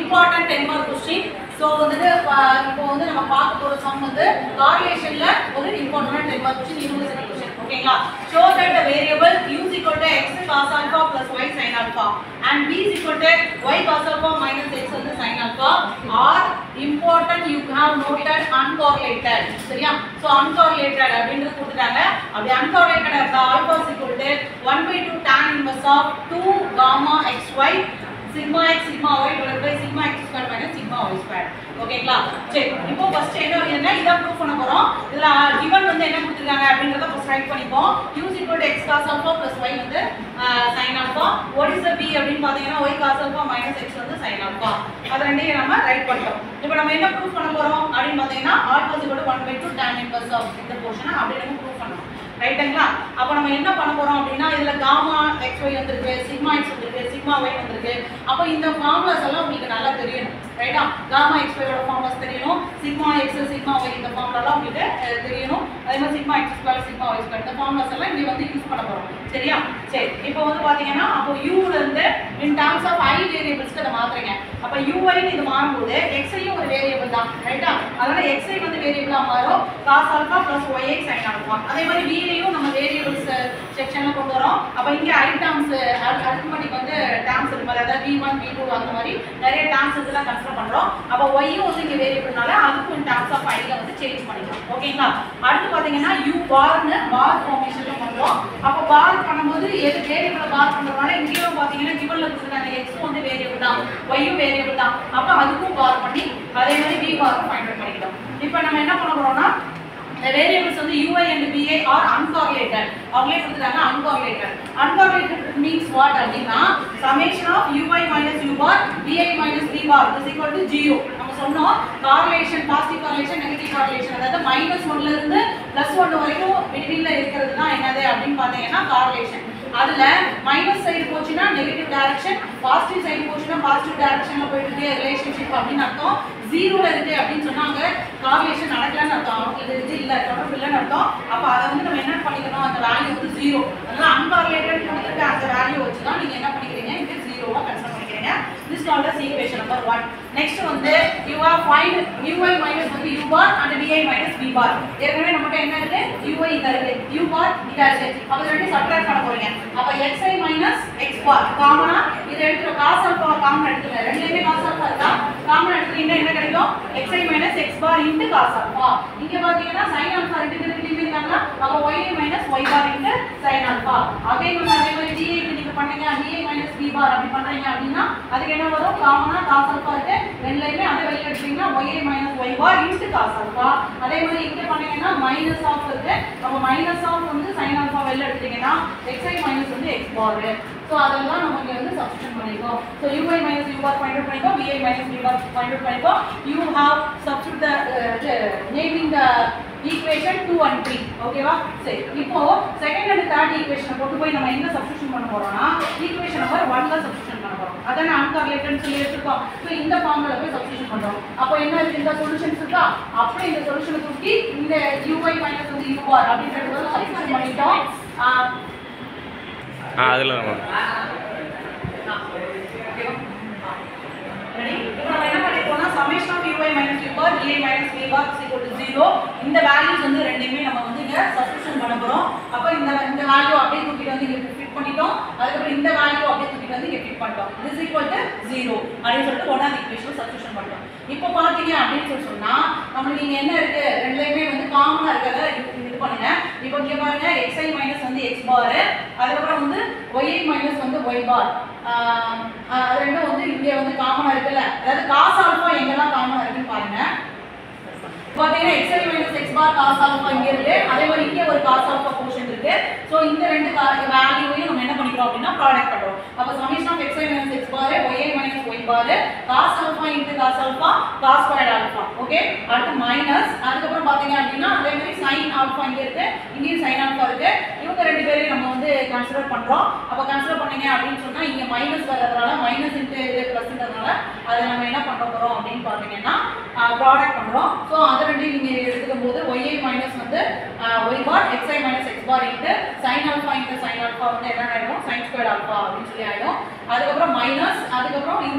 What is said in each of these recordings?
Important ten mark question so வந்துட்டு அஹ், இப்போ வந்து நம்ம பார்க்க போற சம் வந்து கார்லேஷன்ல ஒரு important ten mark question university question ஓகேங்களா so that the variable u is equal to x cos alpha plus y sin alpha and b is equal to y cos alpha minus x வந்து sin alpha are important you have noted uncorrelated சரியா so uncorrelated அப்படின்றது கொடுத்துட்டாங்க அப்படி uncorrelated இருந்தா alpha is equal to 1 by 2 tan inverse of 2 gamma xy sigma x sigma y divided by sigma x square minus sigma y square ஓகேங்களா சரி இப்போ first என்ன என்ன இதான் ப்ரூஃப் பண்ண போறோம் இதுல கிவன் வந்து என்ன கொடுத்திருக்காங்க அப்படிங்கறத ஃபர்ஸ்ட் ரைட் பண்ணிப்போம் u is equal to x cos alpha plus y வந்து sin alpha what is the b அப்படின்னு பாத்தீங்கன்னா y cos alpha minus x வந்து sin alpha அது ரெண்டையும் நம்ம ரைட் பண்ணிட்டோம் இப்போ நம்ம என்ன ப்ரூஃப் பண்ண போறோம் அப்படின்னு பாத்தீங்கன்னா alpha is equal to 1 by 2 tan inverse of இந்த போர்ஷனை அப்படியே நம்ம ப்ரூஃப் பண்ணணும் ரைட்டுங்களா அப்போ நம்ம என்ன பண்ண போறோம் அப்படின்னா இதுல காமா எக்ஸ் ஒய் வந்திருக்கு சிக்மா எக்ஸ் வந்திருக்கு சிக்மா ஒய் வந்திருக்கு அப்போ இந்த ஃபார்முலாஸ் எல்லாம் உங்களுக்கு நல்லா தெரியணும் ரைட்டா காமா எக்ஸ் ஒயோட ஃபார்முலாஸ் தெரியணும் சிக்மா எக்ஸ் சிக்மா ஒய் இந்த ஃபார்முலாலாம் உங்களுக்கு அஹ், தெரியணும் அதே மாதிரி sigma X square sigma Y square இந்த ஃபார்முலாஸ் எல்லாம் இங்க வந்து யூஸ் பண்ண போறோம் சரியா சரி இப்போ வந்து பாத்தீங்கன்னா அப்போ u ல இருந்து இன் டர்ம்ஸ் ஆஃப் i வேரியபிள்ஸ்க்கு அதை மாத்துறீங்க அப்ப uy ன்னு இது மாறும்போது x ஐயும் ஒரு வேரியபிள் தான் ரைட்டா அதனால x ஐ வந்து வேரியபிளா மாறும் cos alpha plus y sin alpha அதே மாதிரி v ஐயும் நம்ம வேரியபிள்ஸ் செக்ஷன்ல கொண்டு வரோம் அப்ப இங்க i டர்ம்ஸ் அரித்மெட்டிக் வந்து டர்ம்ஸ் இருக்கு மாதிரி அதாவது v1 v2 அந்த மாதிரி நிறைய டர்ம்ஸ் இதெல்லாம் கன்சிடர் பண்றோம் அப்ப y யும் வந்து இங்க வேரியபிள்னால அதுக்கும் in terms of i ல வந்து சேஞ்ச் பண்ணிக்கலாம் ஓகேங்களா அடுத்து பாத்தீங்கன்னா u பார்னு பார் ஃபார்மேஷன்ல பண்றோம் அப்ப பார் பண்ணும்போது எது வேரியபிள பார் பண்றதுனால இங்கேயும் பாத்தீங்கன்னா கிவன்ல கொடுத்துருக்காங்க x வந்து வேரியபிள் தான் y யும் வேரியபிள் தான் அப்ப அதுக்கும் பார் பண்ணி அதே மாதிரி v பார் ஃபைண்ட் அவுட் பண்ணிக்கிட்டோம் இப்போ நம்ம என்ன பண்ண போறோம்னா the variables வந்து ui and bi are uncorrelated அவங்களே கொடுத்துட்டாங்க uncorrelated uncorrelated means what அப்படின்னா summation of ui minus u bar bi minus b bar is equal to 0 நம்ம சொன்னோம் correlation positive correlation negative correlation அதாவது மைனஸ் ஒன்ல இருந்து பிளஸ் ஒன் வரைக்கும் பிட்வீன்ல இருக்கிறது தான் என்னது அப்படின்னு பார்த்தீங்கன்னா correlation அதுல மைனஸ் சைடு போச்சுன்னா நெகட்டிவ் டைரக்ஷன் பாசிட்டிவ் சைடு போச்சுன்னா பாசிட்டிவ் டைரக்ஷன்ல போயிட்டு இருக்கு ரிலேஷன்ஷிப் அப்படின்னு அர்த்தம் ஜீரோல இருக்கு அப்படின்னு சொன்னாங்க கார்லேஷன் நடக்கலன்னு அர்த்தம் இது இது இல்ல தொடர்பு இல்லைன்னு அர்த்தம் அப்ப அதை வந்து நம்ம என்ன பண்ணிக்கணும் அந்த வேல்யூ வந்து ஜீரோ அதனால அன்கார்லேட்டட் கொடுத்துருக்க அந்த வேல்யூ வச்சு தான் நீங்க என்ன பண்ணிக்கிறீங்க இங்க ஜீரோவா கன்சிடர் பண்ணிக்கிறீங்க this called as equation number 1 next வந்து you are find ui minus வந்து u bar and vi minus v bar ஏற்கனவே நம்மகிட்ட என்ன இருக்கு ui இங்க இருக்கு u bar இங்க இருக்கு அப்ப இது ரெண்டு சப்ட்ராக்ட் பண்ண போறீங்க அப்ப xi minus x bar காமனா இது எடுத்துற cos alpha காமன் எடுத்துங்க ரெண்டுலயுமே cos alpha இருக்கா காமன் எடுத்தீங்கன்னா என்ன கிடைக்கும் xi minus x bar into cos alpha இங்க பாத்தீங்கன்னா sin alpha ரெண்டு பேருக்கு இருக்காங்க அப்ப y minus y bar into sin alpha அதே மாதிரி அதே மாதிரி di க்கு நீங்க பண்ணீங்க di minus v bar அப்படி பண்றீங்க அப்படின்னா அதுக்கு என்ன வரும் காமனா cos alpha இருக்கு ரெண்டுலயுமே அதை வெளிய எடுத்தீங்கன்னா y minus y bar into cos alpha அதே மாதிரி இங்க பண்ணீங்கன்னா minus of இருக்கு அப்ப minus of வந்து sin alpha வெளிய எடுத்தீங்கன்னா xi minus வந்து x bar ஸோ அதெல்லாம் நம்ம இங்க வந்து சப்ஸ்டியூட் பண்ணிக்கோ so ui minus u bar find out பண்ணிக்கோ vi minus v bar find out பண்ணிக்கோ you have substitute the uh, naming the equation 2 and 3 ஓகேவா சரி இப்போ செகண்ட் அண்ட் தேர்ட் ஈக்குவேஷனை கொண்டு போய் நம்ம எங்க சப்ஸ்டியூஷன் பண்ண போறோம்னா ஈக்குவேஷன் நம்பர் 1 ல சப்ஸ்டியூஷன் பண்ண போறோம் அதானே அன்கார்லேட்டட்னு சொல்லி எடுத்துக்கோம் ஸோ இந்த ஃபார்முலா போய் சப்ஸ்டியூஷன் பண்றோம் அப்போ என்ன இருக்கு இந்த சொல்யூஷன்ஸ் இருக்கா அப்படியே இந்த சொல்யூஷனை தூக்கி இந்த ui minus வந்து u bar அப்படின்றது சப்ஸ்டியூஷன் பண்ணிட்டோம் ஆ, ஆ அதில் நம்ம Ready? இப்போ நம்ம என்ன பண்ணிருக்கோம்னா summation of ui minus u bar vi minus v bar is equal to 0 இந்த வேல்யூஸ் வந்து ரெண்டையுமே நம்ம வந்து இங்க சப்ஸ்டிட்யூஷன் பண்ண போறோம் அப்ப இந்த இந்த வேல்யூ அப்படியே தூக்கிட்டு வந்து இங்க ஃபிட் பண்ணிட்டோம் அதுக்கப்புறம் இந்த வேல்யூ அப்படியே தூக்கிட்டு வந்து இங்க ஃபிட் பண்ணிட்டோம் this equal to 0 அப்படின்னு சொல்லிட்டு ஒன்னாவது ஈக்குவேஷன் சப்ஸ்டிட்யூஷன் பண்ணிட்டோம் இப்போ பாத்தீங்க அப்படின்னு சொல்லி சொன்னா நம்மளுக்கு இங்க என்ன இருக்கு ரெண்டுலயுமே வந்து காமனா இருக்கறத இது இது பண்ணுங்க இப்போ இங்க பாருங்க xi minus வந்து x bar அதுக்கப்புறம் வந்து yi minus வந்து y bar ஆஹ் ஆஹ் அது ரெண்டும் வந்து இங்க வந்து காமனா இருக்குல்ல அதாவது காஸ் ஆல்பா எங்கெல்லாம் காமனா இருக்குன்னு பாருங்க பாத்தீங்கன்னா xi minus x bar cos alpha இங்க இருக்கு அதே மாதிரி இங்க ஒரு cos alpha portion இருக்கு சோ இந்த ரெண்டு வேல்யூவையும் நம்ம என்ன பண்ணிக்கிறோம் அப்படின்னா ப்ராடக்ட் பண்றோம் அப்ப summation of xi minus x bar yi minus y bar cos alpha into cos alpha cos squared alpha okay அடுத்து மைனஸ் அதுக்கப்புறம் பாத்தீங்க அப்படின்னா அதே மாதிரி sin alpha இங்க இருக்கு இங்கேயும் sin alpha இருக்கு இவங்க ரெண்டு பேரையும் நம்ம வந்து கன்சிடர் பண்றோம் அப்ப கன்சிடர் பண்ணீங்க அப்படின்னு சொன்னா இங்க மைனஸ் வர்றதுனால மைனஸ் இன்ட்டு இது பிளஸ்ன்றதுனால அதை நம்ம என்ன பண்ண போறோம் அப்படின்னு பாத்தீங்கன்னா ப்ராடக்ட் பண்றோம் ஸோ அது ரெண்டையும் நீங்க எடுத்துக்கும் போது yi மைனஸ் வந்து y bar xi minus x bar into sin alpha into sin alpha வந்து என்ன ஆயிடும் sin ஸ்கொயர் ஆல்ஃபா அப்படின்னு சொல்லி ஆயிடும் அதுக்கப்புறம் மைனஸ் அதுக்கப்புறம் இங்க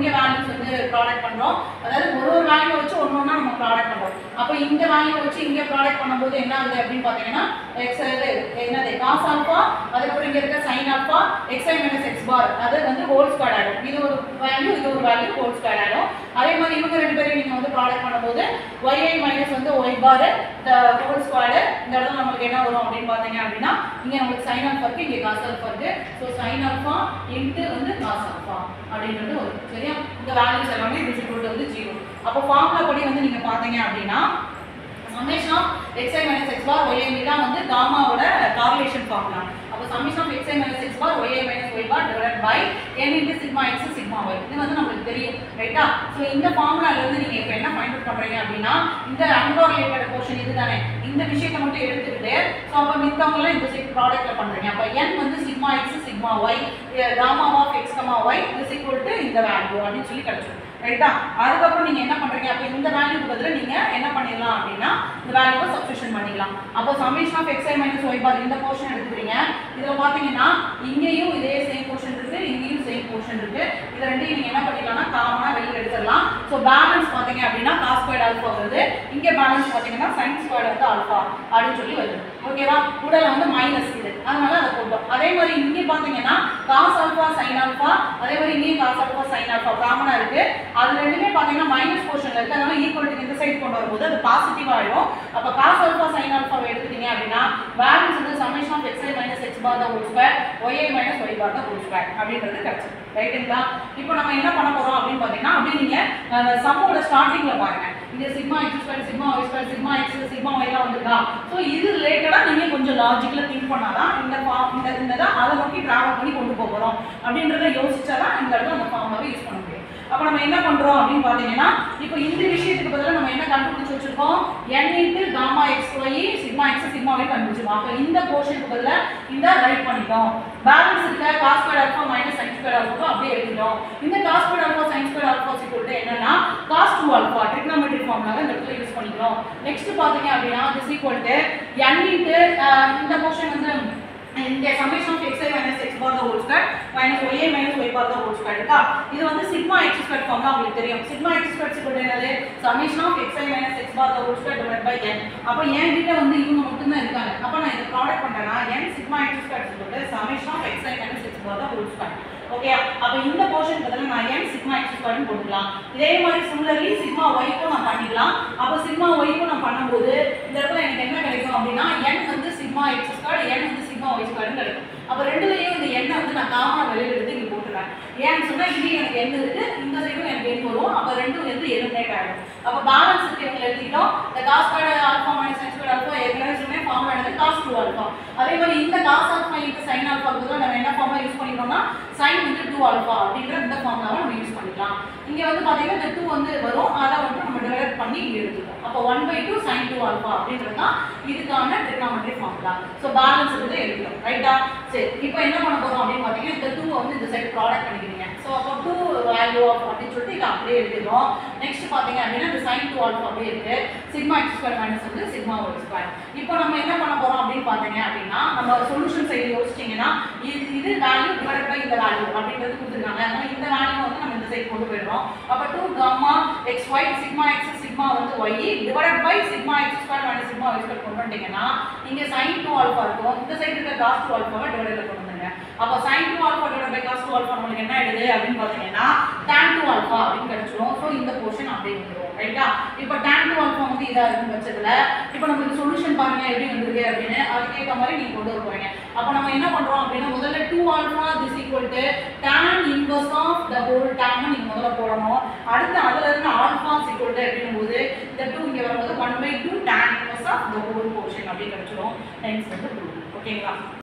இங்க வேல்யூஸ் வந்து ப்ராடக்ட் பண்றோம் அதாவது ஒரு ஒரு வேல்யூ வச்சு ஒன்று ஒன்றா நம்ம ப்ராடக்ட் பண்றோம் அப்போ இந்த வேல்யூ வச்சு இங்க ப்ராடக்ட் பண்ணும்போது என்ன ஆகுது அப்படின்னு பார்த்தீங்கன்னா எக்ஸ் என்னது காஸ் ஆல்ஃபா அதுக்கப்புறம் இங்க இருக்க sine alpha X I minus X bar அது வந்து ஹோல் ஸ்கொயர் ஆகும் இது ஒரு வேல்யூ இது ஒரு வேல்யூ ஹோல் ஸ்கொயர் ஆகும் அதே மாதிரி இவங்க ரெண்டு பேரையும் நீங்க வந்து ப்ராடக்ட் பண்ணும்போது ஒய்ஐ மைனஸ் வந்து ஒய் பார் இந்த ஹோல் ஸ்கொயர் இந்த இடத்துல நமக்கு என்ன வரும் அப்படின்னு பார்த்தீங்க அப்படின்னா இங்க நமக்கு சைன் ஆல்ஃபா இருக்கு இங்க காஸ் ஆல்ஃபா இருக்கு ஸோ சைன் ஆல்ஃபா இன்ட்டு வந்து காஸ் ஆல்ஃபா அப்படின்றது வரும் சரியா இந்த வேல்யூஸ் எல்லாமே டிஜிட்டல் வந்து ஜீரோ அப்போ ஃபார்முலா படி வந்து நீங்க பார்த்தீங்க அப்படின்னா summation of xi minus x bar yi தான் வந்து காமாவோட கார்லேஷன் ஃபார்முலா அப்போ summation of xi minus x bar yi minus y bar divided by n into sigma x sigma y இது வந்து நமக்கு தெரியும் ரைட்டா ஸோ இந்த ஃபார்முலால இருந்து நீங்க இப்போ என்ன ஃபைண்ட் அவுட் பண்றீங்க அப்படின்னா இந்த அன்கார்லேட்டட் போர்ஷன் இதுதானே இந்த விஷயத்தை மட்டும் எடுத்துக்கிட்டு ஸோ அப்போ மித்தவங்களாம் இந்த சைட் ப்ராடக்ட்ல பண்றீங்க அப்போ n வந்து sigma X sigma Y gamma of X comma Y is equal to இந்த வேல்யூ அப்படின்னு சொல்லி கிடைச்சிடும் ரைட்டா அதுக்கப்புறம் நீங்க என்ன பண்றீங்க அப்போ இந்த வேல்யூக்கு பதிலா நீங்க என்ன பண்ணிடலாம் அப்படின்னா இந்த வேல்யூவை சப்ஸ்டியூஷன் பண்ணிக்கலாம் அப்போ summation of X I minus Y bar இந்த போர்ஷன் எடுத்துக்கிறீங்க இதுல பாத்தீங்கன்னா இங்கேயும் இதே சேம் போர்ஷன் இருக்கு இங்கேயும் சேம் போர்ஷன் இருக்கு இது ரெண்டையும் நீங்க என்ன பண்ணிக்கலாம்னா காமனா வெளியில எடுத்துடலாம் ஸோ பேலன்ஸ் பாத்தீங்க அப்படின்னா காஸ் ஸ்கொயர் ஆல்ஃபா வருது இங்க பேலன்ஸ் பாத்தீங்கன்னா சைன் ஸ்கொயர் வந்து ஆல்ஃபா அப்படின்னு சொல்லி வருது ஓகேவா உடல வந்து மைனஸ் இது அதனால அதை போட்டோம் அதே மாதிரி இங்கே பாத்தீங்கன்னா காஸ் ஆல்ஃபா சைன் ஆல்ஃபா அதே மாதிரி இங்கேயும் காஸ் ஆல்ஃபா சைன் ஆல்ஃபா காமனா இருக்கு அது ரெண்டுமே பாத்தீங்கன்னா மைனஸ் போர்ஷன்ல இருக்கு அதனால ஈக்குவல் டு இந்த சைடு கொண்டு வரும்போது அது பாசிட்டிவ் ஆயிடும் அப்ப காஸ் ஆல்ஃபா சைன் ஆல்ஃபா எடுத்துட்டீங்க அப்படின்னா பேலன்ஸ் வந்து summation of xi minus X bar தான் whole square Y I minus Y bar தான் ஹோல் ஸ்கொயர் அப்படின்றது கிடைச்சிடும் ரைட்டுங்களா இப்போ நம்ம என்ன பண்ண போறோம் அப்படின்னு பாத்தீங்கன்னா அப்படியே நீங்க அந்த சம்மோட ஸ்டார்டிங்ல பாருங்க இங்க sigma X square sigma Y square sigma X sigma Y எல்லாம் வந்திருக்கா ஸோ இது ரிலேட்டடா நீங்க கொஞ்சம் லாஜிக்கலா திங்க் பண்ணாதான் இந்த ஃபார்ம் இந்த இந்த தான் அதை நோக்கி டிராவல் பண்ணி கொண்டு போக போறோம் அப்படின்றத யோசிச்சாதான் இந்த இடத்துல அந்த ஃபார்மாவே யூஸ் பண்ண முடியும் அப்போ நம்ம என்ன பண்றோம் அப்படின்னு பாத்தீங்கன்னா இப்போ இந்த விஷயத்துக்கு பதிலா நம்ம என்ன கண்டுபிடிச்சு வச்சிருக்கோம் n into gamma X Y sigma X sigma Y கண்டுபிடிச்சிருக்கோம் அப்போ இந்த போர்ஷனுக்கு பதிலா இந்த ரைட் பண்ணிட்டோம் பேலன்ஸ் இருக்க cos square alpha minus sine square alpha அப்படியே எழுதிட்டோம் இந்த cos square alpha sine square alpha சிக்கல் என்னன்னா cos two alpha trigonometric formula இந்த இடத்துல யூஸ் பண்ணிக்கிறோம் நெக்ஸ்ட் பாத்தீங்க அப்படின்னா this equal to n into இந்த போர்ஷன் வந்து இந்த summation of xi minus x bar the whole square minus yi minus y bar the whole square இருக்கா இது வந்து சிக்மா x square ஃபார்முலா உங்களுக்கு தெரியும் சிக்மா x square சிக்கல் என்னது summation of xi minus x bar the whole square divided by n அப்ப என் கிட்ட வந்து இவங்க மட்டும் தான் இருக்காங்க அப்ப நான் இத ப்ராடக்ட் பண்றேன்னா n சிக்மா x square சிக்கல் summation of xi minus x bar the whole square ஓகே அப்ப இந்த போர்ஷன் பதிலா நான் n சிக்மா x square னு போட்டுக்கலாம் இதே மாதிரி சிமிலர்லி சிக்மா y க்கும் நான் பண்ணிக்கலாம் அப்ப சிக்மா y க்கும் நான் பண்ணும்போது இந்த இடத்துல எனக்கு என்ன கிடைக்கும் அப்படின்னா n வந்து சிக்மா x square n வந்து சிக்மா y square னு கிடைக்கும் அப்ப ரெண்டுலயும் இந்த எண்ணை வந்து நான் காமனா வெளியில எடுத்து இங்க போட்டுறேன் ஏன்னு சொன்னா இது எனக்கு எண்ணு இருக்கு இந்த சைடும் எனக்கு எண் வரும் அப்ப ரெண்டும் வந்து எலிமினேட் ஆயிடும் அப்ப பேலன்ஸ் இருக்கு இவங்க எழுதிட்டோம் இந்த cos square alpha minus sine square alpha ஏற்கனவே சொன்னேன் ஃபார்முலா எடுத்து காஸ் டூ ஆல்ஃபா அதே மாதிரி இந்த cos alpha into sine alpha பதிலாக நம்ம என்ன ஃபார்முலா யூஸ் பண்ணிக்கிறோம்னா சைன் வந்து டூ ஆல்ஃபா அப்படின்ற இந்த ஃபார்முலாவை நம்ம யூஸ் பண்ணிக்கலாம் இங்க வந்து பாத்தீங்கன்னா இந்த டூ வந்து வரும் அதை வந்து நம்ம டிவைட் பண்ணி இங்க எடுத்துக்கோம் அப்போ one by two sine two alpha அப்படின்றது தான் இதுக்கான ட்ரிக்னாமெட்ரி ஃபார்முலா ஸோ பேலன்ஸ் வந்து எழுதிட்டோம் ரைட்டா சரி இப்போ என்ன பண்ண போறோம் அப்படின்னு பார்த்தீங்கன்னா இந்த டூ வந்து இந்த சைடு ப்ராடக்ட் பண்ணிக்கிறீங்க ஸோ அப்போ டூ வேல்யூ ஆஃப் அப்படின்னு சொல்லிட்டு இதை அப்படியே எழுதிடுறோம் நெக்ஸ்ட் பார்த்தீங்க அப்படின்னா இந்த சைன் டூ ஆல்ஃபா அப்படியே இருக்கு சிக்மா எக்ஸ் ஸ்கொயர் மைனஸ் வந்து சிக்மா ஒய் ஸ்கொயர் இப்போ நம்ம என்ன பண்ண போறோம் அப்படின்னு பார்த்தீங்க அப்படின்னா நம்ம சொல்யூஷன் சைடு யோசிச்சிங்கன்னா இது இது வேல்யூ டிவைட் பை இந்த வேல்யூ அப்படின்றது கொடுத்துருக்காங்க அதனால இந்த வேல்யூ வந்து நம்ம இந்த சைடு கொண்டு போயிடுறோம் அப்போ two gamma X Y sigma X sigma வந்து Y divide by sigma X square minus sigma Y square கொண்டு வந்துட்டீங்கன்னா இங்க சைன் டூ ஆல்ஃபா இருக்கும் இந்த சைடு இருக்க காஸ் டூ ஆல்ஃபாவை டிவைடர்ல கொண்டு வந்துருங்க அப்போ sine two alpha divide by cos two alpha நம்மளுக்கு என்ன ஆயிடுது அப்படின்னு பார்த்தீங்கன்னா tan டூ ஆல்ஃபா அப்படின்னு கிடைச்சிரும் ஸோ இந்த போர்ஷன் அப்படியே வந்துரும் ரைட்டா இப்போ tan டூ ஆல்ஃபா வந்து இதா இருக்கும் பட்சத்துல இப்போ நம்மளுக்கு சொல்யூஷன் பாருங்க எப்படி வந்திருக்கு அப்படின்னு அதுக்கேற்ற மாதிரி நீங்க கொண்டு வர போறீங்க அப்போ நம்ம என்ன பண்றோம் அப்படின்னா முதல்ல two alpha this equal to tan inverse of the whole tan நீங்க முதல்ல போடணும் அடுத்து அதுல இருந்து ஆல்ஃபா ஈக்குவல் டு அப்படின்னும் போது இந்த டூ இங்க வரும்போது one by two tan inverse of the whole portion அப்படி கிடைச்சிரும் டைம்ஸ் வந்து டூ ஓகேங்களா